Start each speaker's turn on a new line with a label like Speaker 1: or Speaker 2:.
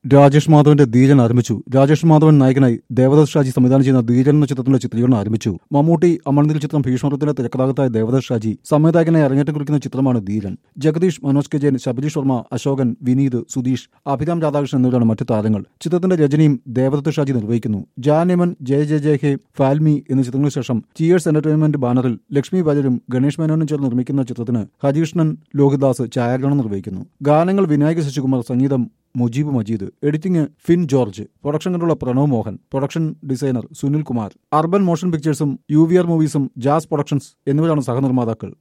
Speaker 1: രാജേഷ് മാധവന്റെ ധീരൻ ആരംഭിച്ചു രാജേഷ് മാധവൻ നായകനായി ദേവദാസ് ഷാജി സംവിധാനം ചെയ്യുന്ന ധീരൻ എന്ന ചിത്രത്തിന്റെ ചിത്രീകരണം ആരംഭിച്ചു മമ്മൂട്ടി അമർനിൽ ചിത്രം ഭീഷ്മത്തിന്റെ തിരക്കഥാകത്തായ ദേവദാസ് ഷാജി സംവിധായകനായി അരങ്ങേറ്റം കുറിക്കുന്ന ചിത്രമാണ് ധീരൻ ജഗദീഷ് മനോജ് കെ ജയൻ ശബരീഷ് വർമ്മ അശോകൻ വിനീത് സുധീഷ് അഭിരാം രാധാകൃഷ്ണൻ എന്നിവരാണ് മറ്റു താരങ്ങൾ ചിത്രത്തിന്റെ രചനയും ദേവദത്ത് ഷാജി നിർവഹിക്കുന്നു ജാനിമൻ ജയ ജയ ജയ ഹേ ഫാൽമി എന്നീ ചിത്രങ്ങൾക്ക് ശേഷം ചിയേഴ്സ് എന്റർടൈൻമെന്റ് ബാനറിൽ ലക്ഷ്മി വാര്യരും ഗണേഷ് മേനോനും ചേർന്ന് നിർമ്മിക്കുന്ന ചിത്രത്തിന് ഹരികൃഷ്ണൻ ലോഹിദാസ് ഛായാഗ്രഹണം നിർവഹിക്കുന്നു ഗാനങ്ങൾ വിനായക ശശികുമാർ സംഗീതം Mujeeb Majeed editing Fin George production കണ്ടുള്ള Pranav Mohan production designer Sunil Kumar Urban Motion പിക്ചേഴ്സും യു വി ആർ മൂവീസും ജാസ് പ്രൊഡക്ഷൻസ് എന്നിവരാണ് സഹനിർമ്മാതാക്കൾ